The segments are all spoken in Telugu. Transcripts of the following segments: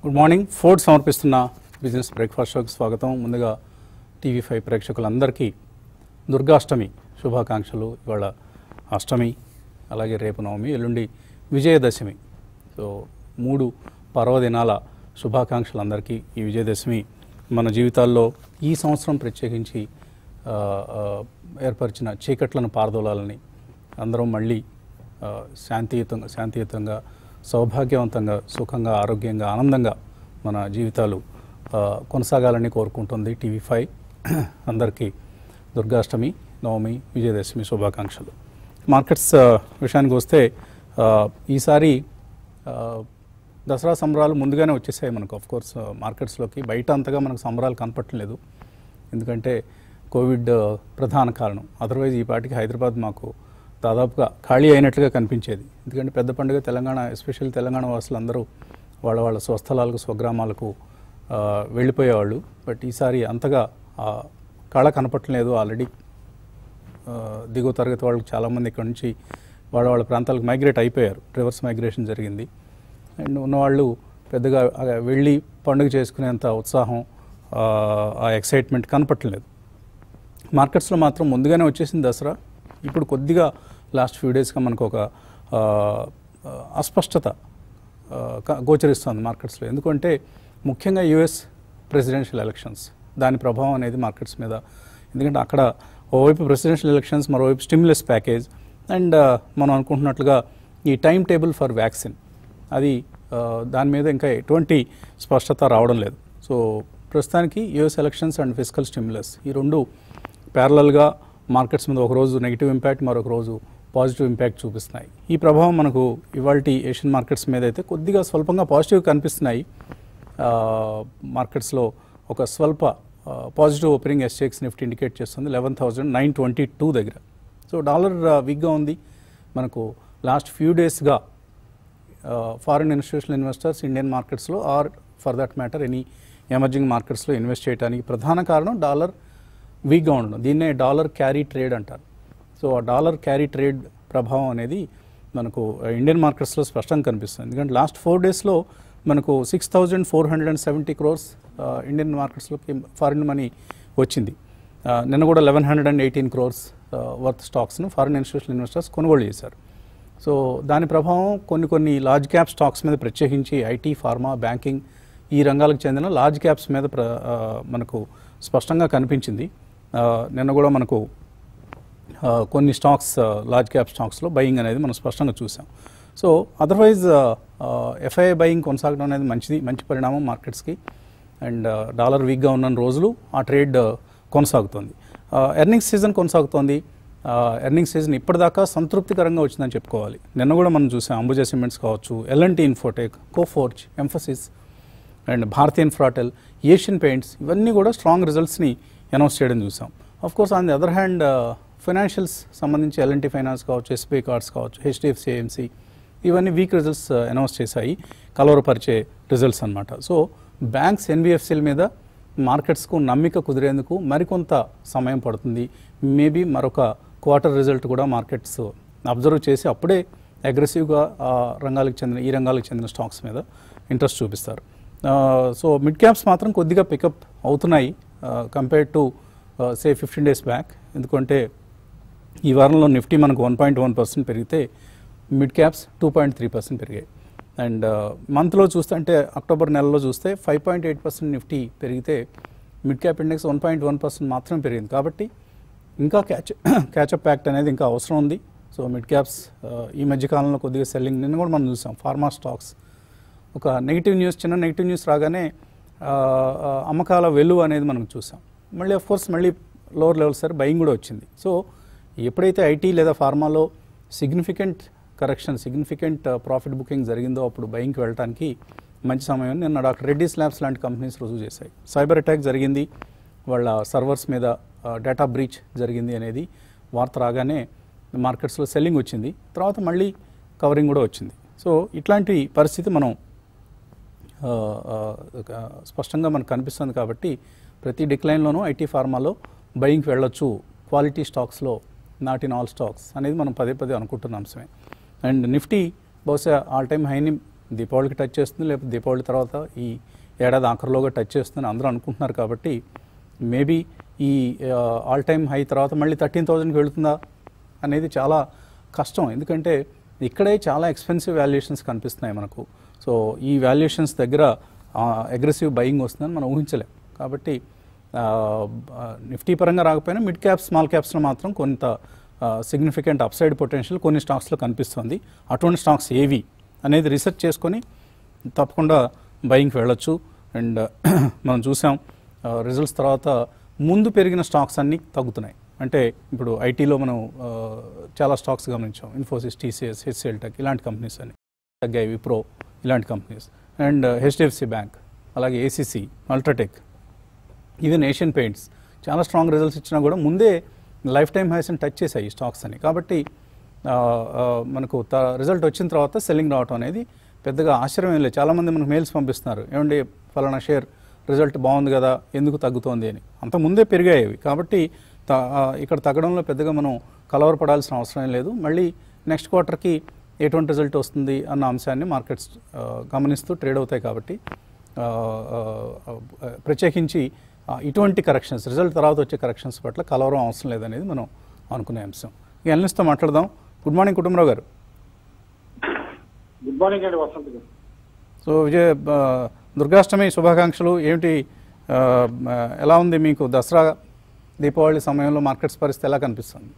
గుడ్ మార్నింగ్ ఫోర్డ్ సమర్పిస్తున్న బిజినెస్ బ్రేక్ఫాస్ట్ షోకి స్వాగతం ముందుగా టీవీ ఫైవ్ ప్రేక్షకులందరికీ దుర్గాష్టమి శుభాకాంక్షలు ఇవాళ అష్టమి అలాగే రేపు నవమి ఎల్లుండి విజయదశమి సో మూడు పర్వదినాల శుభాకాంక్షలు అందరికీ ఈ విజయదశమి మన జీవితాల్లో ఈ సంవత్సరం ప్రత్యేకించి ఆ, ఆ, ఏర్పరిచిన చీకట్లను పారదోలాలని అందరం మళ్ళీ ఆ, శాంతియుతంగా శాంతియుతంగా సౌభాగ్యవంతంగా సుఖంగా ఆరోగ్యంగా ఆనందంగా మన జీవితాలు ఆ, కొనసాగాలని కోరుకుంటుంది టీవీ ఫైవ్ అందరికీ దుర్గాష్టమి నవమి విజయదశమి శుభాకాంక్షలు మార్కెట్స్ ఆ, విషయానికి వస్తే ఆ, ఈసారి ఆ, దసరా సంబరాలు ముందుగానే వచ్చేసాయి మనకు ఆఫ్ కోర్స్ మార్కెట్స్లోకి బయట అంతగా మనకు సంబరాలు కనపట్టలేదు ఎందుకంటే కోవిడ్ ఆ, ప్రధాన కారణం అదర్వైజ్ ఈ పాటికి హైదరాబాద్ మాకు దాదాపుగా ఖాళీ అయినట్లుగా కనిపించేది ఎందుకంటే పెద్ద పండుగ తెలంగాణ ఎస్పెషల్ తెలంగాణ వాసులందరూ వాళ్ళ వాళ్ళ స్వస్థలాలకు స్వగ్రామాలకు ఆ, వెళ్ళిపోయేవాళ్ళు బట్ ఈసారి అంతగా ఆ, కళ కనపట్టలేదు ఆల్రెడీ ఆ, దిగువ తరగతి వాళ్ళకి చాలామంది ఇక్కడ నుంచి వాళ్ళ వాళ్ళ ప్రాంతాలకు మైగ్రేట్ అయిపోయారు రివర్స్ మైగ్రేషన్ జరిగింది అండ్ ఉన్నవాళ్ళు పెద్దగా ఆ వెళ్ళి పండుగ చేసుకునేంత ఉత్సాహం ఆ, ఆ ఎక్సైట్మెంట్ కనపట్టలేదు మార్కెట్స్లో మాత్రం ముందుగానే వచ్చేసింది దసరా ఇప్పుడు కొద్దిగా లాస్ట్ ఫ్యూ డేస్గా మనకు ఒక ఆ, ఆ, అస్పష్టత ఆ, క- గోచరిస్తుంది మార్కెట్స్లో ఎందుకంటే ముఖ్యంగా యుఎస్ ప్రెసిడెన్షియల్ ఎలక్షన్స్ దాని ప్రభావం అనేది మార్కెట్స్ మీద ఎందుకంటే అక్కడ ఓవైపు ప్రెసిడెన్షియల్ ఎలక్షన్స్ మరోవైపు స్టిమ్యులస్ ప్యాకేజ్ అండ్ మనం అనుకుంటున్నట్లుగా ఈ టైం టేబుల్ ఫర్ వ్యాక్సిన్ అది ఆ, దాని మీద ఇంకా ఎటువంటి స్పష్టత రావడం లేదు సో ప్రస్తుతానికి US elections and physical stimulus ఈ రెండు ప్యారలల్గా మార్కెట్స్ మీద ఒక రోజు నెగిటివ్ ఇంపాక్ట్ మరొక రోజు పాజిటివ్ ఇంపాక్ట్ చూపిస్తున్నాయి ఈ ప్రభావం మనకు ఇవాళ ఏషియన్ మార్కెట్స్ మీద అయితే కొద్దిగా స్వల్పంగా పాజిటివ్ కనిపిస్తున్నాయి ఆ, మార్కెట్స్లో ఒక స్వల్ప ఆ, positive opening SGX Nifty indicate చేస్తుంది eleven thousand nine twenty two దగ్గర సో డాలర్ ఆ, వీక్గా ఉంది మనకు లాస్ట్ ఫ్యూ డేస్గా ఫారిన్ ఇన్స్టిట్యూషనల్ ఇన్వెస్టర్స్ ఇండియన్ మార్కెట్స్లో or for that matter any emerging మార్కెట్స్లో ఇన్వెస్ట్ చేయడానికి ప్రధాన కారణం డాలర్ వీక్గా ఉండడం దీన్నే డాలర్ క్యారీ ట్రేడ్ అంటారు సో ఆ డాలర్ క్యారీ ట్రేడ్ ప్రభావం అనేది మనకు ఇండియన్ మార్కెట్స్లో స్పష్టంగా కనిపిస్తుంది ఎందుకంటే లాస్ట్ ఫోర్ డేస్లో మనకు six thousand four hundred and seventy crores Indian మార్కెట్స్లోకి ఫారిన్ మనీ వచ్చింది ఆ, నిన్న కూడా eleven hundred and eighteen crores worth స్టాక్స్ను ఫారిన్ ఇన్స్టిట్యూషనల్ ఇన్వెస్టర్స్ కొనుగోలు చేశారు సో దాని ప్రభావం కొన్ని కొన్ని లార్జ్ క్యాప్ స్టాక్స్ మీద ప్రత్యేకించి ఐటీ ఫార్మా బ్యాంకింగ్ ఈ రంగాలకు చెందిన లార్జ్ క్యాప్స్ మీద ప్ర ఆ, మనకు స్పష్టంగా కనిపించింది ఆ, నిన్న కూడా మనకు ఆ, కొన్ని స్టాక్స్ లార్జ్ క్యాప్ స్టాక్స్లో బయింగ్ అనేది మనం స్పష్టంగా చూసాం సో అదర్వైజ్ ఎఫ్ఐఐ బయింగ్ కొనసాగడం అనేది మంచిది మంచి పరిణామం మార్కెట్స్కి అండ్ డాలర్ వీక్గా ఉన్న రోజులు ఆ ట్రేడ్ కొనసాగుతోంది ఎర్నింగ్స్ సీజన్ కొనసాగుతోంది ఎర్నింగ్స్ సీజన్ ఇప్పటిదాకా సంతృప్తికరంగా వచ్చిందని చెప్పుకోవాలి నిన్న కూడా మనం చూసాం అంబుజా సిమెంట్స్ కావచ్చు L and T Infotech Coforge Mphasis and Bharti Infratel Asian paints ఇవన్నీ కూడా స్ట్రాంగ్ రిజల్ట్స్ని అనౌన్స్ చేయడం చూసాం of course on the other hand financials సంబంధించి ఎల్ఎన్టీ ఫైనాన్స్ కావచ్చు ఎస్బీఐ కార్డ్స్ కావచ్చు హెచ్డిఎఫ్సి ఏఎంసీ ఇవన్నీ వీక్ రిజల్ట్స్ అనౌన్స్ చేశాయి కలవరపరిచే రిజల్ట్స్ అన్నమాట సో బ్యాంక్స్ ఎన్బిఎఫ్సిల మీద మార్కెట్స్కు నమ్మిక కుదిరేందుకు మరికొంత సమయం పడుతుంది మేబీ మరొక క్వార్టర్ రిజల్ట్ కూడా మార్కెట్స్ అబ్జర్వ్ చేసి అప్పుడే అగ్రెసివ్గా ఆ రంగాలకు చెందిన ఈ రంగాలకు చెందిన స్టాక్స్ మీద ఇంట్రెస్ట్ చూపిస్తారు సో మిడ్ క్యాప్స్ మాత్రం కొద్దిగా పికప్ అవుతున్నాయి compare to say fifteen days back ఎందుకంటే ఈ వారంలో నిఫ్టీ మనకు వన్ పాయింట్ వన్ పర్సెంట్ పెరిగితే mid caps two point three percent పెరిగాయి అండ్ మంత్లో చూస్తే అంటే అక్టోబర్ నెలలో చూస్తే five point eight percent Nifty పెరిగితే mid cap index one point one percent మాత్రమే పెరిగింది కాబట్టి ఇంకా క్యాచ్ క్యాచప్ ప్యాక్ట్ అనేది ఇంకా అవసరం ఉంది సో మిడ్ క్యాప్స్ ఈ మధ్య కాలంలో కొద్దిగా సెల్లింగ్ నిన్న కూడా మనం చూసాం ఫార్మా స్టాక్స్ ఒక నెగిటివ్ న్యూస్ చిన్న నెగిటివ్ న్యూస్ రాగానే ఆ, ఆ, అమ్మకాల వెలువ అనేది మనం చూసాం మళ్ళీ అఫ్ కోర్స్ మళ్ళీ లోవర్ లెవెల్ సరే బయింగ్ కూడా వచ్చింది సో ఎప్పుడైతే ఐటీ లేదా ఫార్మాలో significant correction significant profit booking జరిగిందో అప్పుడు బయింగ్కి వెళ్ళడానికి మంచి సమయం నిన్న డాక్టర్ రెడ్డిస్ ల్యాబ్స్ లాంటి కంపెనీస్ రుజువు చేశాయి సైబర్ అటాక్ జరిగింది వాళ్ళ సర్వర్స్ మీద డేటా బ్రీచ్ జరిగింది అనేది వార్త రాగానే మార్కెట్స్లో సెల్లింగ్ వచ్చింది తర్వాత మళ్ళీ కవరింగ్ కూడా వచ్చింది సో ఇట్లాంటి పరిస్థితి మనం ఆ, ఆ, ఒక స్పష్టంగా మనకు కనిపిస్తుంది కాబట్టి ప్రతి డిక్లైన్లోనూ ఐటీ ఫార్మాలో బయింగ్కి వెళ్ళొచ్చు క్వాలిటీ స్టాక్స్లో నాట్ ఇన్ ఆల్ స్టాక్స్ అనేది మనం పదే పదే అనుకుంటున్న అంశమే అండ్ నిఫ్టీ బహుశా ఆల్ టైమ్ హైని దీపావళికి టచ్ చేస్తుంది లేకపోతే దీపావళి తర్వాత ఈ ఏడాది ఆఖరిలోగా టచ్ చేస్తుందని అందరూ అనుకుంటున్నారు కాబట్టి మేబీ ఈ ఆల్ టైమ్ హై తర్వాత మళ్ళీ థర్టీన్ థౌజండ్కి వెళుతుందా అనేది చాలా కష్టం ఎందుకంటే ఇక్కడే చాలా ఎక్స్పెన్సివ్ వాల్యుయేషన్స్ కనిపిస్తున్నాయి మనకు సో ఈ వాల్యుయేషన్స్ దగ్గర అగ్రెసివ్ బయింగ్ వస్తుందని మనం ఊహించలేం కాబట్టి ఆ, ఆ, నిఫ్టీ పరంగా రాకపోయినా మిడ్ క్యాప్స్ స్మాల్ క్యాప్స్లో మాత్రం కొంత సిగ్నిఫికెంట్ అప్సైడ్ పొటెన్షియల్ కొన్ని స్టాక్స్లో కనిపిస్తుంది అటువంటి స్టాక్స్ ఏవి అనేది రీసెర్చ్ చేసుకొని తప్పకుండా బయింగ్కి వెళ్ళొచ్చు అండ్ మనం చూసాం రిజల్ట్స్ తర్వాత ముందు పెరిగిన స్టాక్స్ అన్నీ తగ్గుతున్నాయి అంటే ఇప్పుడు ఐటీలో మనం ఆ, చాలా స్టాక్స్ గమనించాం ఇన్ఫోసిస్ టీసీఎస్ హెచ్సిఎల్ టెక్ ఇలాంటి కంపెనీస్ అని తగ్గాయి విప్రో ఇలాంటి కంపెనీస్ అండ్ హెచ్డిఎఫ్సి బ్యాంక్ అలాగే ACC UltraTech even Asian paints చాలా స్ట్రాంగ్ రిజల్ట్స్ ఇచ్చినా కూడా ముందే లైఫ్ టైం హైస్ని టచ్ చేశాయి ఈ స్టాక్స్ అని కాబట్టి ఆ, ఆ, మనకు రిజల్ట్ వచ్చిన తర్వాత సెల్లింగ్ రావటం అనేది పెద్దగా ఆశ్చర్యం ఏం లేదు చాలామంది మనకు మెయిల్స్ పంపిస్తున్నారు ఏమండి ఫలానా షేర్ రిజల్ట్ బాగుంది కదా ఎందుకు తగ్గుతోంది అని అంత ముందే పెరిగాయి అవి కాబట్టి త- ఆ, ఇక్కడ తగ్గడంలో పెద్దగా మనం కలవరపడాల్సిన అవసరం ఏం లేదు మళ్ళీ నెక్స్ట్ క్వార్టర్కి ఎటువంటి రిజల్ట్ వస్తుంది అన్న అంశాన్ని మార్కెట్స్ ఆ, గమనిస్తూ ట్రేడ్ అవుతాయి కాబట్టి ఆ, ఆ, ఆ, ప్రత్యేకించి ఆ, ఇటువంటి కరెక్షన్స్ రిజల్ట్ తర్వాత వచ్చే కరెక్షన్స్ పట్ల కలవరం అవసరం లేదనేది మనం అనుకునే అంశం ఇక అనలిస్ట్తో మాట్లాడదాం గుడ్ మార్నింగ్ కుటుంబరావు గారు గుడ్ మార్నింగ్ అండి వసంత్ గారు సో విజయ్ ఆ, దుర్గాష్టమి శుభాకాంక్షలు ఏమిటి ఆ, ఆ, ఎలా ఉంది మీకు దసరా దీపావళి సమయంలో మార్కెట్స్ పరిస్థితి ఎలా కనిపిస్తుంది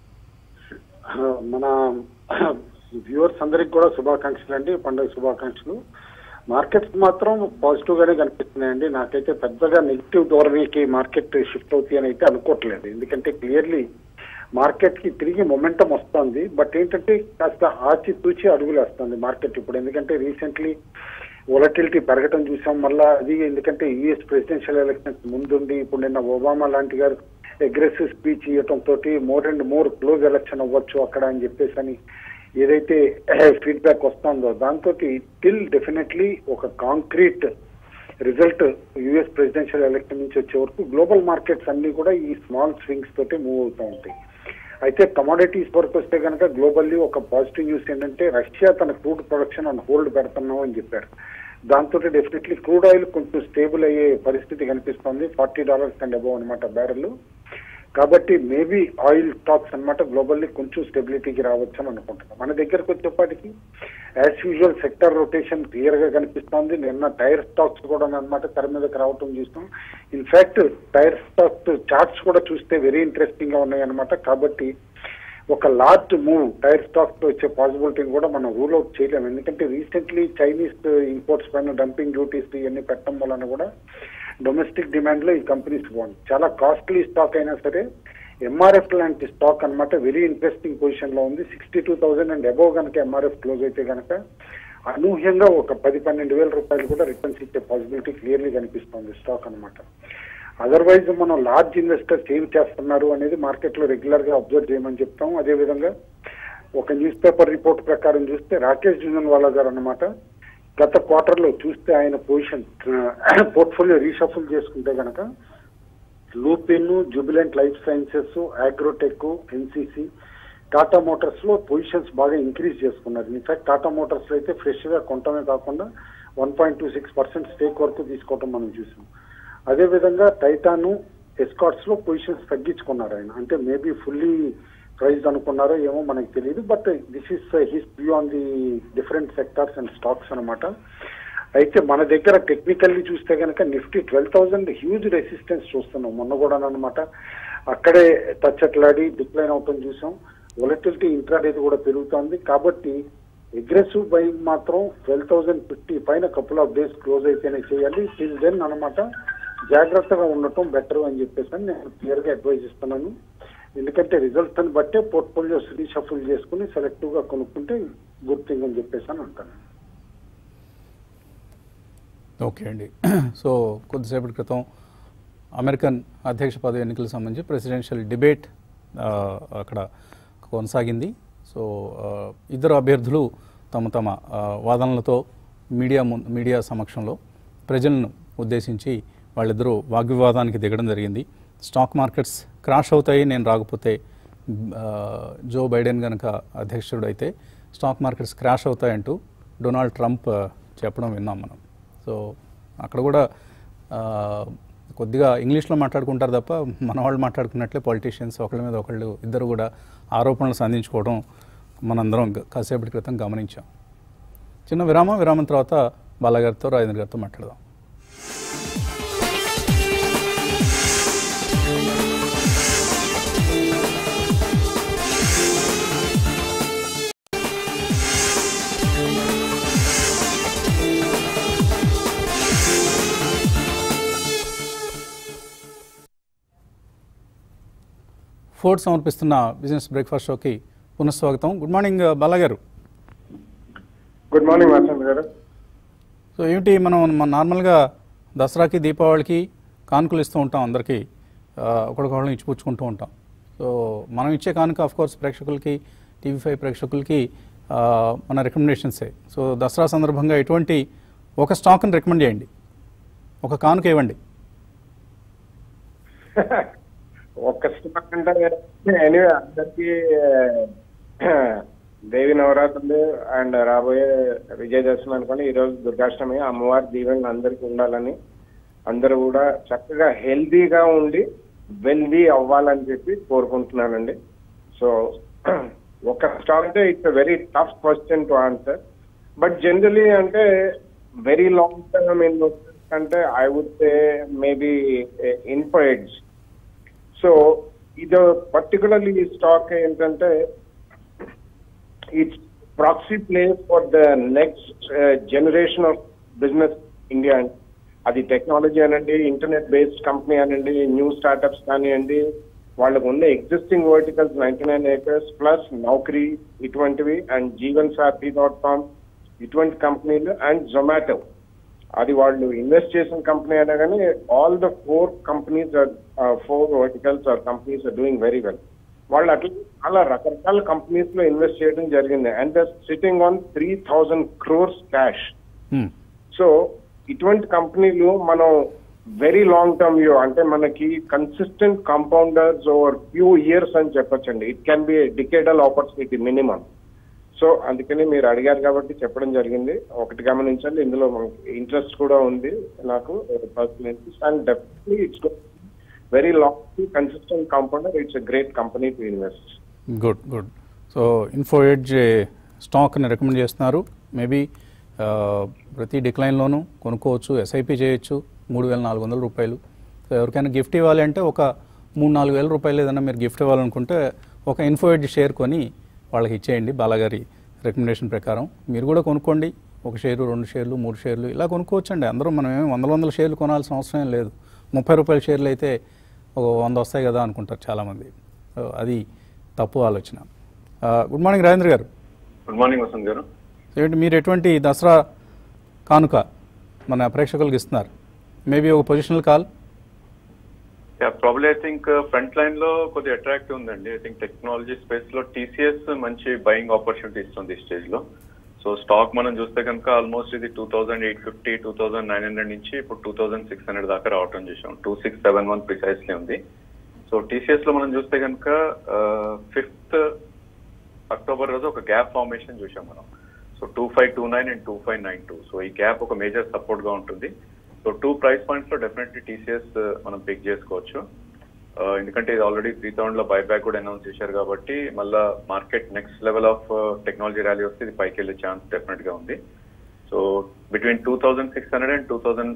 మన వ్యూవర్స్ అందరికి కూడా శుభాకాంక్షలు అండి పండుగ శుభాకాంక్షలు మార్కెట్స్ మాత్రం పాజిటివ్ గానే కనిపిస్తున్నాయండి నాకైతే పెద్దగా నెగిటివ్ ధోరణికి మార్కెట్ షిఫ్ట్ అవుతాయి అని అయితే అనుకోవట్లేదు ఎందుకంటే క్లియర్లీ మార్కెట్ కి తిరిగి మొమెంటం వస్తుంది బట్ ఏంటంటే కాస్త ఆచి తూచి అడుగులు వేస్తుంది మార్కెట్ ఇప్పుడు ఎందుకంటే రీసెంట్లీ వొలటిలిటీ పెరగటం చూసాం మళ్ళా అది ఎందుకంటే యుఎస్ ప్రెసిడెన్షియల్ ఎలక్షన్స్ ముందుండి ఇప్పుడు నిన్న ఒబామా లాంటి గారు అగ్రెసివ్ స్పీచ్ ఇవ్వటం తోటి more and more close election అవ్వచ్చు అక్కడ అని చెప్పేసి అని ఏదైతే ఫీడ్బ్యాక్ వస్తుందో దాంతో టిల్ డెఫినెట్లీ ఒక concrete result US presidential election నుంచి వచ్చే వరకు గ్లోబల్ మార్కెట్స్ అన్ని కూడా ఈ స్మాల్ స్వింగ్స్ తోటి మూవ్ అవుతూ ఉంటాయి అయితే కమోడిటీస్ వరకు వస్తే కనుక గ్లోబల్లీ ఒక పాజిటివ్ న్యూస్ ఏంటంటే రష్యా తన క్రూడ్ ప్రొడక్షన్ ఆన్ హోల్డ్ పెడుతున్నాం అని చెప్పారు దాంతో డెఫినెట్లీ క్రూడ్ ఆయిల్ కొంచెం స్టేబుల్ అయ్యే పరిస్థితి కనిపిస్తుంది ఫార్టీ డాలర్స్ అండ్ అబౌవ్ అనమాట బ్యారెల్ కాబట్టి మేబీ ఆయిల్ స్టాక్స్ అన్నమాట గ్లోబల్లీ కొంచెం స్టెబిలిటీకి రావచ్చు అని అనుకుంటున్నాం మన దగ్గరకు వచ్చేప్పటికి as usual sector rotation clear గా కనిపిస్తోంది నిన్న టైర్ స్టాక్స్ కూడా అన్నమాట తెర మీదకి రావటం చూస్తాం ఇన్ఫాక్ట్ టైర్ స్టాక్స్ చార్ట్స్ కూడా చూస్తే వెరీ ఇంట్రెస్టింగ్ గా ఉన్నాయి అనమాట కాబట్టి ఒక లార్జ్ మూవ్ టైర్ స్టాక్స్ వచ్చే పాసిబిలిటీని కూడా మనం రూల్ అవుట్ చేయలేము ఎందుకంటే రీసెంట్లీ చైనీస్ ఇంపోర్ట్స్ పైన డంపింగ్ డ్యూటీస్ ఇవన్నీ పెట్టడం వలన కూడా డొమెస్టిక్ డిమాండ్ లో ఈ కంపెనీస్ బాగుంది చాలా కాస్ట్లీ స్టాక్ అయినా సరే ఎంఆర్ఎఫ్ లాంటి స్టాక్ అన్నమాట వెరీ ఇంట్రెస్టింగ్ పొజిషన్ లో ఉంది sixty two thousand and above కనుక ఎంఆర్ఎఫ్ క్లోజ్ అయితే కనుక అనూహ్యంగా ఒక పది పన్నెండు వేల రూపాయలు కూడా రిటర్న్స్ ఇచ్చే పాసిబిలిటీ క్లియర్లీ కనిపిస్తుంది స్టాక్ అన్నమాట అదర్వైజ్ మనం లార్జ్ ఇన్వెస్టర్స్ ఏం చేస్తున్నారు అనేది మార్కెట్ లో రెగ్యులర్ గా అబ్జర్వ్ చేయమని చెప్తాం అదే విధంగా ఒక న్యూస్ పేపర్ రిపోర్ట్ ప్రకారం చూస్తే రాకేష్ జునన్వాలా గారు అన్నమాట గత క్వార్టర్ లో చూస్తే ఆయన పొజిషన్ పోర్ట్ఫోలియో రీషఫుల్ చేసుకుంటే గనక Lupin Jubilant Life Sciences Agrotech NCC Tata Motors లో పొజిషన్స్ బాగా ఇంక్రీజ్ చేసుకున్నారు ఇన్ఫాక్ట్ టాటా మోటార్స్ లో అయితే ఫ్రెష్ గా కొనటమే కాకుండా one point two six percent stake వరకు తీసుకోవటం మనం చూసాం అదే విధంగా టైటాను ఎస్కాట్స్ లో పొజిషన్స్ తగ్గించుకున్నారు ఆయన అంటే మేబీ ఫుల్లీ ప్రైజ్ అనుకున్నారో ఏమో మనకు తెలియదు but this is his view on the different sectors and stocks అన్నమాట అయితే మన దగ్గర టెక్నికల్లీ చూస్తే కనుక Nifty twelve thousand huge resistance చూస్తున్నాం మొన్న కూడా అనమాట అక్కడే టచ్అట్లాడి డిక్లైన్ అవటం చూసాం వొలటిలిటీ ఇంట్రాడేది కూడా పెరుగుతోంది కాబట్టి అగ్రెసివ్ బయింగ్ మాత్రం ట్వెల్వ్ థౌసండ్ ఫిఫ్టీ పైన కపుల్ ఆఫ్ డేస్ క్లోజ్ అయితేనే చేయాలి టిల్ దెన్ అనమాట జాగ్రత్తగా ఉండటం బెటర్ అని చెప్పేసి అని నేను క్లియర్ గా అడ్వైజ్ ఇస్తున్నాను ఎందుకంటే రిజల్ట్స్ అని బట్టే పోర్ట్ఫోలియోస్ రీషఫుల్ చేసుకుని సెలెక్టివ్ గా కొనుక్కుంటే గుడ్ థింగ్ అని చెప్పేసి అని అంటాను ఓకే అండి సో కొద్దిసేపటి క్రితం అమెరికన్ అధ్యక్ష పదవి ఎన్నికలకు సంబంధించి ప్రెసిడెన్షియల్ డిబేట్ ఆ, అక్కడ కొనసాగింది సో ఆ, ఇద్దరు అభ్యర్థులు తమ తమ ఆ, వాదనలతో మీడియా ముం- మీడియా సమక్షంలో ప్రజలను ఉద్దేశించి వాళ్ళిద్దరూ వాగ్వివాదానికి దిగడం జరిగింది స్టాక్ మార్కెట్స్ క్రాష్ అవుతాయి నేను రాకపోతే ఆ, జో బైడెన్ కనుక అధ్యక్షుడు అయితే స్టాక్ మార్కెట్స్ క్రాష్ అవుతాయంటూ డొనాల్డ్ ట్రంప్ ఆ, చెప్పడం విన్నాం మనం సో అక్కడ కూడా ఆ, కొద్దిగా ఇంగ్లీష్లో మాట్లాడుకుంటారు తప్ప మన వాళ్ళు మాట్లాడుకున్నట్లే పొలిటీషియన్స్ ఒకళ్ళ మీద ఒకళ్ళు ఇద్దరు కూడా ఆరోపణలు సంధించుకోవడం మనందరం గ- కాసేపటి క్రితం గమనించాం చిన్న విరామం విరామం తర్వాత బాలగారితో రాజేంద్ర గారితో మాట్లాడదాం ఫోర్డ్ సమర్పిస్తున్న బిజినెస్ బ్రేక్ఫాస్ట్ షోకి పునఃస్వాగతం గుడ్ మార్నింగ్ బాలా గారు గుడ్ మార్నింగ్ వసంత్ గారు సో ఏమిటి మనం మన నార్మల్గా దసరాకి దీపావళికి కానుకలు ఇస్తూ ఉంటాం అందరికీ ఆ, ఒకరికొకళ్ళని ఇచ్చిపుచ్చుకుంటూ ఉంటాం సో మనం ఇచ్చే కానుక ఆఫ్ కోర్స్ ప్రేక్షకులకి టీవీ ఫైవ్ ప్రేక్షకులకి ఆ, మన రికమెండేషన్సే సో దసరా సందర్భంగా ఎటువంటి ఒక స్టాక్ని రికమెండ్ చేయండి ఒక కానుక ఇవ్వండి ఒక్క స్టాక్ అంటే ఎనీవే అందరికి దేవి నవరాత్రులు అండ్ రాబోయే విజయదశమి అనుకోని ఈ రోజు దుర్గాష్టమి అమ్మవారి దీవెనలు అందరికి ఉండాలని అందరూ కూడా చక్కగా హెల్దీగా ఉండి వెల్దీ అవ్వాలని చెప్పి కోరుకుంటున్నానండి సో ఒక స్టాక్ అంటే it's very tough question to answer but generally అంటే వెరీ లాంగ్ టర్మ్ ఇన్వెస్టర్స్ అంటే I would say maybe Info Edge so ఇది పర్టికులర్లీ ఈ స్టాక్ ఏంటంటే it's proxy play for the next generation of business India అది టెక్నాలజీ అనండి ఇంటర్నెట్ బేస్డ్ కంపెనీ అనండి న్యూ స్టార్టప్స్ కానివ్వండి వాళ్ళకు ఉన్న existing verticals ninety nine acres plus Naukri ఇటువంటివి and Jeevan Sathi dot com ఇటువంటి కంపెనీలు అండ్ జొమాటో అది వాళ్ళు ఇన్వెస్ట్ చేసిన కంపెనీ అయినా కానీ all the four companies four verticals are companies are doing very well వాళ్ళు అట్లా చాలా రకరకాల కంపెనీస్ లో ఇన్వెస్ట్ చేయడం జరిగింది and sitting on three thousand crores cash Hmm. So ఇటువంటి కంపెనీలు మనం వెరీ లాంగ్ టర్మ్ వ్యూ అంటే మనకి consistent compounders over few years అని చెప్పొచ్చండి it can be decadal opportunity minimum so అందుకని మీరు అడిగారు కాబట్టి చెప్పడం జరిగింది ఒకటి గమనించండి ఇందులో మనకి ఇంట్రెస్ట్ కూడా ఉంది నాకు personal interest and definitely it's very long consistent compounder it's a great company to invest good good so Info Edge స్టాక్ని రికమెండ్ చేస్తున్నారు మేబీ ప్రతి డిక్లైన్లోనూ కొనుక్కోవచ్చు ఎస్ఐపి చేయొచ్చు మూడు వేల నాలుగు వందల రూపాయలు సో ఎవరికైనా గిఫ్ట్ ఇవ్వాలి అంటే ఒక మూడు నాలుగు వేల రూపాయలు ఏదైనా మీరు గిఫ్ట్ ఇవ్వాలనుకుంటే ఒక ఇన్ఫో ఎడ్జ్ షేర్ కొని వాళ్ళకి ఇచ్చేయండి బాలాగారి రికమెండేషన్ ప్రకారం మీరు కూడా కొనుక్కోండి ఒక షేరు రెండు షేర్లు మూడు షేర్లు ఇలా కొనుక్కోవచ్చండి అందరూ మనం ఏమి వందల వందల షేర్లు కొనాల్సిన అవసరం ఏం లేదు ముప్పై రూపాయల షేర్లు అయితే ఒక వంద వస్తాయి కదా అనుకుంటారు చాలామంది సో అది తప్పు ఆలోచన గుడ్ మార్నింగ్ రాజేంద్ర గారు గుడ్ మార్నింగ్ వసంత్ గారు ఏంటి మీరు ఎటువంటి దసరా కానుక మన ప్రేక్షకులకు ఇస్తున్నారు మేబీ ఒక positional call yeah probably I think front line లో కొద్దిగా అట్రాక్టివ్ ఉందండి ఐ థింక్ టెక్నాలజీ స్పేస్ లో టీసీఎస్ మంచి బయింగ్ ఆపర్చునిటీ ఇస్తుంది ఈ స్టేజ్ లో సో స్టాక్ మనం చూస్తే కనుక ఆల్మోస్ట్ ఇది two thousand eight fifty two thousand nine hundred నుంచి ఇప్పుడు టూ థౌసండ్ సిక్స్ హండ్రెడ్ దాకా రావటం చూసాం two six seven one precisely ఉంది సో టీసీఎస్ లో మనం చూస్తే కనుక ఫిఫ్త్ అక్టోబర్ రోజు ఒక గ్యాప్ ఫార్మేషన్ చూసాం మనం so two five two nine and two five nine two so ఈ గ్యాప్ ఒక మేజర్ సపోర్ట్ గా ఉంటుంది సో టూ ప్రైస్ పాయింట్స్ లో డెఫినెట్లీ టీసీఎస్ మనం పిక్ చేసుకోవచ్చు ఆ, ఎందుకంటే ఇది ఆల్రెడీ త్రీ థౌసండ్ లో బైబ్యాక్ కూడా అనౌన్స్ చేశారు కాబట్టి మళ్ళా market next level of technology rally వస్తే ఇది పైకి వెళ్ళే ఛాన్స్ డెఫినెట్ గా ఉంది so between two thousand six hundred and two thousand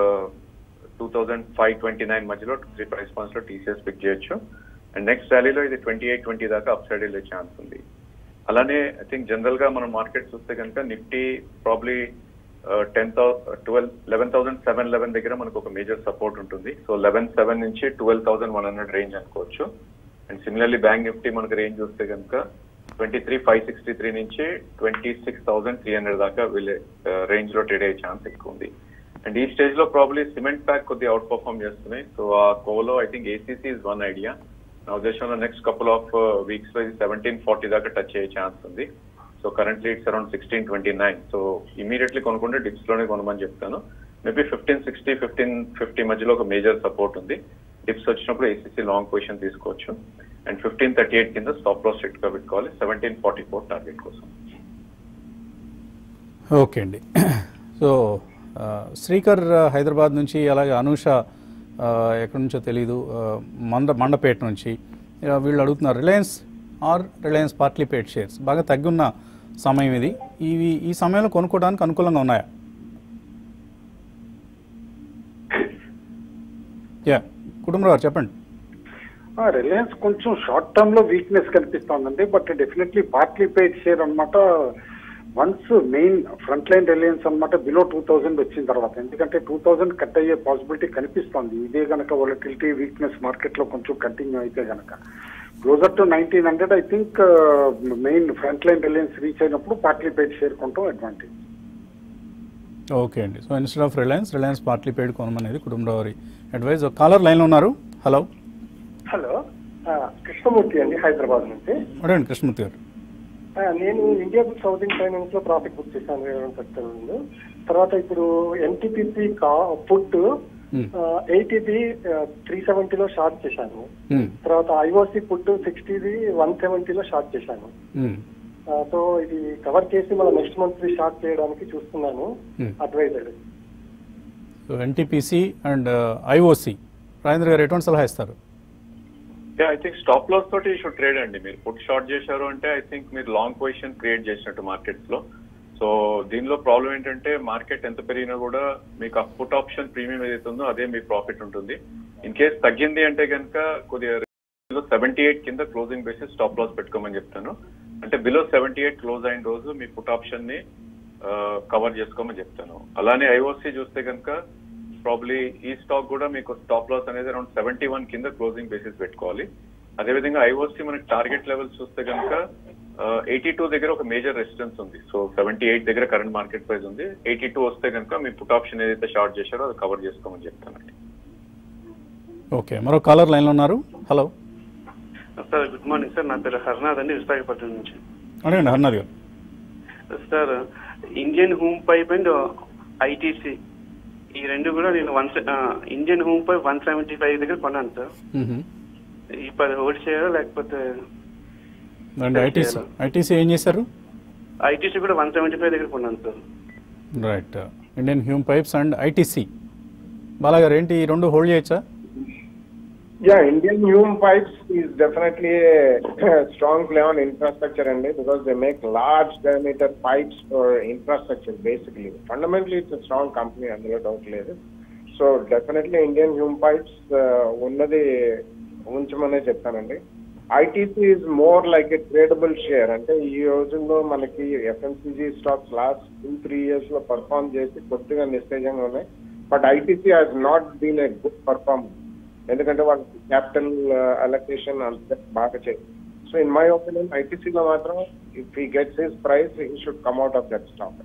two thousand five twenty nine మధ్యలో త్రీ ప్రైస్ పాయింట్స్ లో టీసీఎస్ పిక్ చేయొచ్చు అండ్ నెక్స్ట్ ర్యాలీలో ఇది ట్వంటీ ఎయిట్ ట్వంటీ దాకా అప్ సైడ్ వెళ్ళే ఛాన్స్ ఉంది అలానే ఐ థింక్ జనరల్ గా మనం మార్కెట్ చూస్తే కనుక Nifty probably ten twelve eleven thousand seven eleven దగ్గర మనకు ఒక మేజర్ సపోర్ట్ ఉంటుంది సో లెవెన్ సెవెన్ నుంచి twelve thousand one hundred range అనుకోవచ్చు అండ్ సిమిలర్లీ బ్యాంక్ నిఫ్టీ మనకు రేంజ్ చూస్తే కనుక twenty three five sixty three నుంచి twenty six thousand three hundred దాకా వెళ్ళే రేంజ్ లో ట్రేడ్ అయ్యే ఛాన్స్ ఎక్కువ ఉంది అండ్ ఈ స్టేజ్ లో ప్రాబ్లీ సిమెంట్ ప్యాక్ కొద్దిగా అవుట్ పర్ఫార్మ్ చేస్తున్నాయి సో ఆ కోలో I think ACC is one idea నా ఉద్దేశంలో నెక్స్ట్ కపుల్ ఆఫ్ వీక్స్ లో ఇది సెవెంటీన్ ఫార్టీ దాకా టచ్ అయ్యే ఛాన్స్ ఉంది so currently it's around sixteen twenty nine so immediately కొనుక్కుంటే డిప్స్ లోనే కొనమని చెప్తాను maybe fifteen sixty fifteen fifty మధ్యలో ఒక మేజర్ సపోర్ట్ ఉంది డిప్స్ వచ్చినప్పుడు ఏసీసీ లాంగ్ పొజిషన్ తీసుకోవచ్చు అండ్ ఫిఫ్టీన్ థర్టీ ఎయిట్ కింద స్టాప్ లాస్ స్ట్రిక్ట్ గా పెట్టుకోవాలి సెవెంటీన్ ఫార్టీ ఫోర్ టార్గెట్ కోసం ఓకే అండి సో ఆ, శ్రీకర్ ఆ, హైదరాబాద్ నుంచి అలాగే అనూష ఆ, ఎక్కడి నుంచో తెలీదు ఆ, మండ మండపేట నుంచి ఆ, వీళ్ళు అడుగుతున్నారు Reliance or Reliance partly paid shares బాగా తగ్గున్న సమయం ఇది ఇవి ఈ సమయంలో కొనుక్కోవడానికి అనుకూలంగా ఉన్నాయా యా కుటుంబరావు చెప్పండి రిలయన్స్ కొంచెం షార్ట్ టర్మ్ లో వీక్నెస్ కనిపిస్తోందండి but definitely partly paid share అన్నమాట once main front line Reliance అన్నమాట బిలో టూ థౌజండ్ వచ్చిన తర్వాత ఎందుకంటే టూ థౌజండ్ కట్ అయ్యే పాసిబిలిటీ కనిపిస్తోంది ఇదే గనక వాలటిలిటీ వీక్నెస్ మార్కెట్ లో కొంచెం కంటిన్యూ అయితే గనక closer to nineteen hundred I think main front line Reliance reach అయినప్పుడు పార్ట్లీ పేడ్ షేర్ కొంటాం అడ్వాంటేజ్ ఓకే అండి so instead of Reliance Reliance partly paid కొనమనేది కుటుంబరావు అడ్వైజ్ కాలర్ లైన్లో ఉన్నారు హలో హలో ఆ, కృష్ణమూర్తి అండి హైదరాబాద్ నుంచి అడగండి కృష్ణమూర్తి గారు ఆ, నేను ఇండియా బుక్ హౌసింగ్ ఫైనాన్స్ లో ప్రాఫిట్ బుక్ చేశాను ఇరవై చెప్తాను తర్వాత ఇప్పుడు ఎన్టీపీసీ కా పుట్ Hmm. ఎయిటీది త్రీ సెవెంటీలో షార్ట్ చేశాను మ్మ్. తర్వాత ఐఓసి పుట్ సిక్స్టీది వన్ సెవెంటీలో షార్ట్ చేశాను మ్మ్. ఆ, సో ఇది కవర్ చేసి మళ్ళీ నెక్స్ట్ మంత్ షార్ట్ చేయడానికి చూస్తున్నాను Hmm. Advisor so NTPC and IOC Rajendra garu ఎటువంటి సలహా ఇస్తారు ఐ థింక్ స్టాప్ లాస్ తోటి షుడ్ ట్రేడ్ అండి మీరు పుట్ షార్ట్ చేశారు అంటే ఐ థింక్ మీరు లాంగ్ పొజిషన్ క్రియేట్ చేసినట్టు మార్కెట్స్ లో సో దీనిలో ప్రాబ్లం ఏంటంటే మార్కెట్ ఎంత పెరిగినా కూడా మీకు ఆ పుట్ ఆప్షన్ ప్రీమియం ఏదైతే ఉందో అదే మీ ప్రాఫిట్ ఉంటుంది ఇన్ కేస్ తగ్గింది అంటే కనుక కొద్దిగా సెవెంటీ ఎయిట్ కింద క్లోజింగ్ బేసిస్ స్టాప్ లాస్ పెట్టుకోమని చెప్తాను అంటే బిలో సెవెంటీ ఎయిట్ క్లోజ్ అయిన రోజు మీ పుట్ ఆప్షన్ ని కవర్ చేసుకోమని చెప్తాను అలానే ఐఓసి చూస్తే కనుక ప్రాబ్లీ ఈ స్టాక్ కూడా మీకు స్టాప్ లాస్ అనేది అరౌండ్ సెవెంటీ వన్ కింద క్లోజింగ్ బేసిస్ పెట్టుకోవాలి అదేవిధంగా ఐఓసి మనకి టార్గెట్ లెవెల్స్ చూస్తే కనుక ఎయిటీ టూ దగ్గర ఒక మేజర్ రెసిస్టెన్స్ ఉంది సో సెవెంటీ ఎయిట్ దగ్గర కరెంట్ మార్కెట్ ప్రైస్ ఉంది ఎయిటీ టూ వస్తే కనుక మీ పుట్ ఆప్షన్ ఏదైతే షార్ట్ చేశారో అది కవర్ చేసుకోమని చెప్తానండి ఓకే మరో కాలర్ లైన్లో ఉన్నారు hello sir good morning sir నా పేరు హర్నాథ్ అండి విశాఖపట్నం నుంచి అడగండి Harnath garu sir Indian home pipe and ITC ఈ రెండు కూడా నేను one Indian home pipe one seventy five దగ్గర కొన్నాను సార్ మ్మ్. ఈ పది హోల్డ్ చేయాలా లేకపోతే అండ్ ఐటీసీ ఐటీసీ ఏం చేశారు ఐటీసీ కూడా వన్ సెవెంటీ ఫైవ్ దగ్గర కొన్నాను sir right Indian Hume Pipes and ITC బాలాగారు ఏంటి ఈ రెండు హోల్డ్ చేయొచ్చా Yeah, Indian Hume Pipes is definitely a strong play on infrastructure and because they make large diameter pipes for infrastructure basically. Fundamentally, it's a strong company, అందులో డౌట్ లేదు so definitely Indian Hume Pipes ఉన్నది ఉంచమనే చెప్తానండి ITC is more like a tradable share అంటే ఈ రోజుల్లో మనకి FMCG stocks last two three years లో పర్ఫామ్ చేసి కొద్దిగా నిస్తేజంగా ఉన్నాయి but ITC has not been a good performance ఎందుకంటే వాళ్ళకి క్యాపిటల్ అలొకేషన్ అంత బాగా చేయాలి సో ఇన్ మై ఒపీనియన్ ఐటీసీలో మాత్రం if he gets his price he should come out of that stock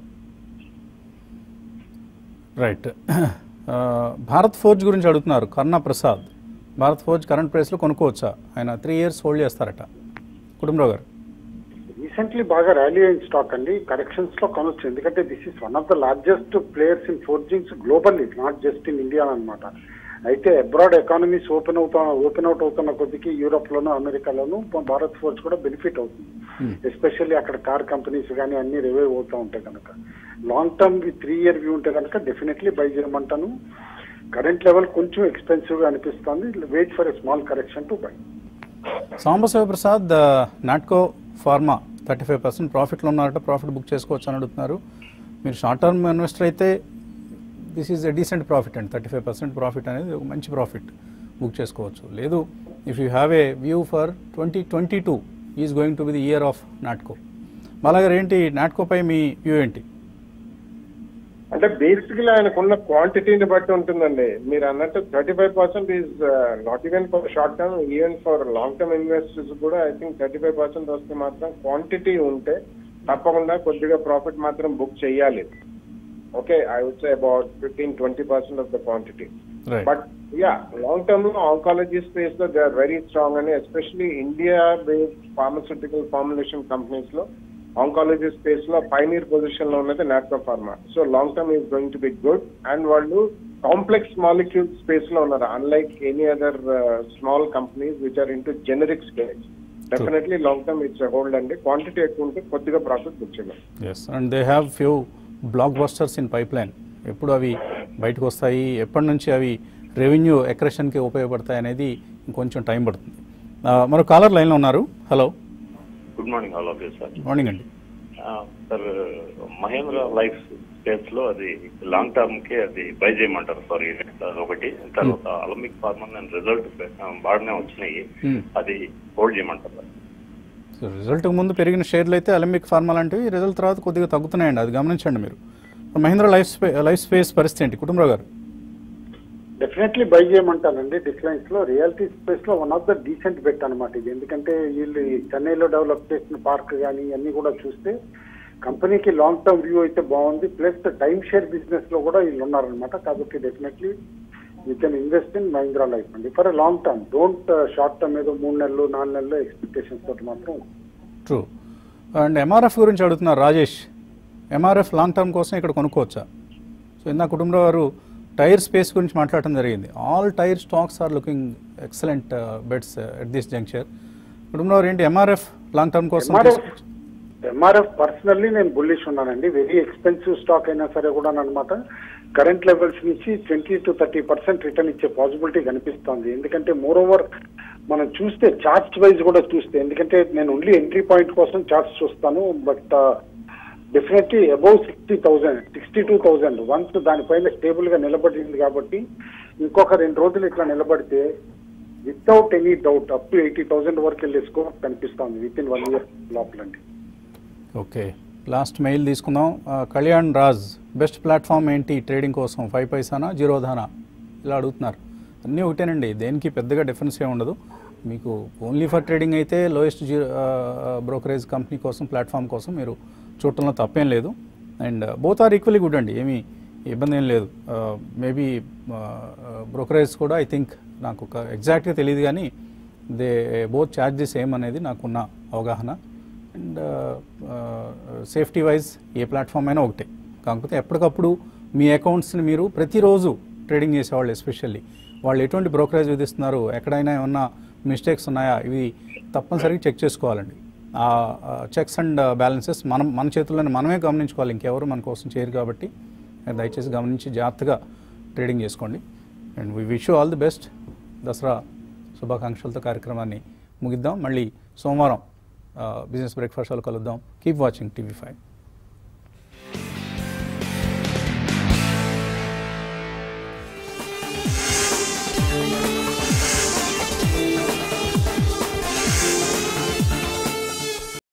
right Bharat Forge గురించి అడుగుతున్నారు కర్ణ ప్రసాద్ భారత్ ఫోర్జ్ కరెంట్ ప్రైస్లో కొనుక్కోవచ్చా ఆయన త్రీ ఇయర్స్ హోల్డ్ చేస్తారట కుటుంబరావు గారు రీసెంట్లీ బాగా ర్యాలీ అయిన స్టాక్ అండి కరెక్షన్స్ లో కొనొచ్చు ఎందుకంటే this is one of the largest players in forgings globally not just in India అన్నమాట అయితే అబ్రాడ్ ఎకానమీస్ ఓపెన్ అవుతా ఓపెన్ అవుట్ అవుతున్న కొద్దికి యూరోప్ లోను అమెరికాలోను భారత్ ఫోర్స్ కూడా బెనిఫిట్ అవుతుంది ఎస్పెషల్లీ అక్కడ కార్ కంపెనీస్ కానీ అన్ని రివైవ్ అవుతూ ఉంటాయి కనుక long term three year view ఉంటే కనుక డెఫినెట్లీ బై చేయమంటాను కరెంట్ లెవెల్ కొంచెం ఎక్స్పెన్సివ్ గా అనిపిస్తుంది wait for a small correction to buy Sambasiva Prasad Natco Pharma thirty five percent ప్రాఫిట్లో ఉన్నారట ప్రాఫిట్ బుక్ చేసుకోవచ్చు అని అడుగుతున్నారు మీరు షార్ట్ టర్మ్ ఇన్వెస్టర్ అయితే this is a decent profit అండి థర్టీ ఫైవ్ పర్సెంట్ ప్రాఫిట్ అనేది ఒక మంచి ప్రాఫిట్ బుక్ చేసుకోవచ్చు లేదు if you have a view for twenty twenty two is going to be the year of Natco బాలాగారు ఏంటి నాట్కోపై మీ వ్యూ ఏంటి అంటే బేసికలీ ఆయనకున్న క్వాంటిటీని బట్టి ఉంటుందండి మీరు అన్నట్టు thirty five percent is not even for short term even for long term investors కూడా I think thirty five percent వస్తే మాత్రం క్వాంటిటీ ఉంటే తప్పకుండా కొద్దిగా ప్రాఫిట్ మాత్రం బుక్ చేయాలి okay I would say about fifteen twenty percent of the quantity right but yeah long term లో ఆంకాలజీ స్పేస్ లో దే ఆర్ వెరీ స్ట్రాంగ్ అని especially India based pharmaceutical formulation companies లో ఆంకాలజీ స్పేస్ లో పైనీర్ పొజిషన్ లో ఉన్నది Natco pharma so long term is going to be good and వాళ్ళు కాంప్లెక్స్ మాలిక్యూల్ స్పేస్ లో ఉన్నారు unlike any other small companies which are into generic space definitely long term it's hold అండి క్వాంటిటీ ఎక్కువ ఉంటే కొద్దిగా ప్రాఫిట్ బుక్ చేయాలి yes and they have few blockbusters in pipeline ఎప్పుడు అవి బయటకు వస్తాయి ఎప్పటి నుంచి అవి రెవెన్యూ ఎక్రెషన్కి ఉపయోగపడతాయి అనేది ఇంకొంచెం టైం పడుతుంది ఆ, మరో కాలర్ లైన్లో ఉన్నారు hello good morning all of you sir morning అండి సార్ మహేంద్ర లైఫ్ స్పేస్ లో అది లాంగ్ టర్మ్ కి అది బై చేయమంటారు సార్ అది ఒకటి తర్వాత అలమిక్ ఫార్మర్ నేను రిజల్ట్ బాగానే వచ్చినాయి Hmm. అది హోల్డ్ చేయమంటారు సో రిజల్ట్ ముందు పెరిగిన షేర్లు అయితే అలెంబిక్ ఫార్మా లాంటివి రిజల్ట్ తర్వాత కొద్దిగా తగ్గుతున్నాయండి అది గమనించండి మీరు మహేంద్ర లైఫ్ స్పే లైఫ్ స్పేస్ పరిస్థితి ఏంటి కుటుంబరావు గారు డెఫినెట్లీ బై చేయమంటానండి డిక్లైన్స్ లో రియాలిటీ స్పేస్ లో one of the decent bet అనమాట ఇది ఎందుకంటే వీళ్ళు ఈ చెన్నైలో డెవలప్ చేసిన పార్క్ కానీ ఇవన్నీ కూడా చూస్తే కంపెనీకి లాంగ్ టర్మ్ వ్యూ అయితే బాగుంది ప్లస్ టైం షేర్ బిజినెస్ లో కూడా వీళ్ళు ఉన్నారనమాట కాబట్టి definitely you can invest in Mahindra life అండి for long term don't short term ఏదో మూడు నెలలు నాలుగు నెలలు ఎక్స్పెక్టేషన్స్ తోటి మాత్రం ట్రూ అండ్ ఎంఆర్ఎఫ్ గురించి అడుగుతున్నారు రాజేష్ ఎంఆర్ఎఫ్ లాంగ్ టర్మ్ కోసం ఇక్కడ కొనుక్కోవచ్చా సో ఇందా కుటుంబరావు గారు టైర్ స్పేస్ గురించి మాట్లాడటం జరిగింది all tyre stocks are looking excellent bets at this juncture Kutumbarao గారు ఏంటి ఎంఆర్ఎఫ్ లాంగ్ టర్మ్ కోసం ఎంఆర్ఎఫ్ తీసుకో- ఎంఆర్ఎఫ్ పర్సనల్లీ నేను బుల్లిష్ ఉన్నానండి వెరీ ఎక్స్పెన్సివ్ స్టాక్ అయినా సరే కూడా అనమాట కరెంట్ లెవెల్స్ నుంచి twenty to thirty percent return ఇచ్చే పాసిబిలిటీ కనిపిస్తోంది ఎందుకంటే మోర్ ఓవర్ మనం చూస్తే చార్ట్స్ వైజ్ కూడా చూస్తే ఎందుకంటే నేను ఓన్లీ ఎంట్రీ పాయింట్ కోసం చార్ట్స్ చూస్తాను but definitely above sixty thousand sixty two thousand once దానిపైన స్టేబుల్ గా నిలబడింది కాబట్టి ఇంకొక రెండు రోజులు ఇట్లా నిలబడితే without any doubt up to eighty thousand వరకు వెళ్ళే స్కోర్ కనిపిస్తోంది విత్ ఇన్ వన్ ఇయర్ లోపలండి ఓకే లాస్ట్ మెయిల్ తీసుకుందాం ఆ, కళ్యాణ్ రాజ్ బెస్ట్ ప్లాట్ఫామ్ ఏంటి ట్రేడింగ్ కోసం ఫైవ్ పైసానా జీరోధానా ఇలా అడుగుతున్నారు అన్నీ ఒకటేనండి దేనికి పెద్దగా డిఫరెన్స్ ఏ ఉండదు మీకు ఓన్లీ ఫర్ ట్రేడింగ్ అయితే లోయెస్ట్ జీ బ్రోకరేజ్ కంపెనీ కోసం ప్లాట్ఫామ్ కోసం మీరు చూడటంలో తప్పేం లేదు and both are equally good అండి ఏమీ ఇబ్బంది ఏం లేదు మేబీ బ్రోకరేజ్ కూడా ఐ థింక్ నాకు ఒక ఎగ్జాక్ట్గా తెలియదు కానీ దే బోత్ ఛార్జెస్ ఏమనేది నాకున్న అవగాహన అండ్ సేఫ్టీ వైజ్ ఏ ప్లాట్ఫామ్ అయినా ఒకటే కాకపోతే ఎప్పటికప్పుడు మీ అకౌంట్స్ని మీరు ప్రతిరోజు ట్రేడింగ్ చేసేవాళ్ళు ఎస్పెషల్లీ వాళ్ళు ఎటువంటి బ్రోకరేజ్ విధిస్తున్నారు ఎక్కడైనా ఏమన్నా మిస్టేక్స్ ఉన్నాయా ఇవి తప్పనిసరిగా చెక్ చేసుకోవాలండి ఆ చెక్స్ అండ్ బ్యాలెన్సెస్ మనం మన చేతుల్లోనే మనమే గమనించుకోవాలి ఇంకెవరు మన కోసం చేయరు కాబట్టి దయచేసి గమనించి జాగ్రత్తగా ట్రేడింగ్ చేసుకోండి and we wish all the best Dasara శుభాకాంక్షలతో కార్యక్రమాన్ని ముగిద్దాం మళ్ళీ సోమవారం బిజినెస్ బ్రేక్ఫాస్ట్లో కలుద్దాం కీప్ వాచింగ్ టీవీ ఫైవ్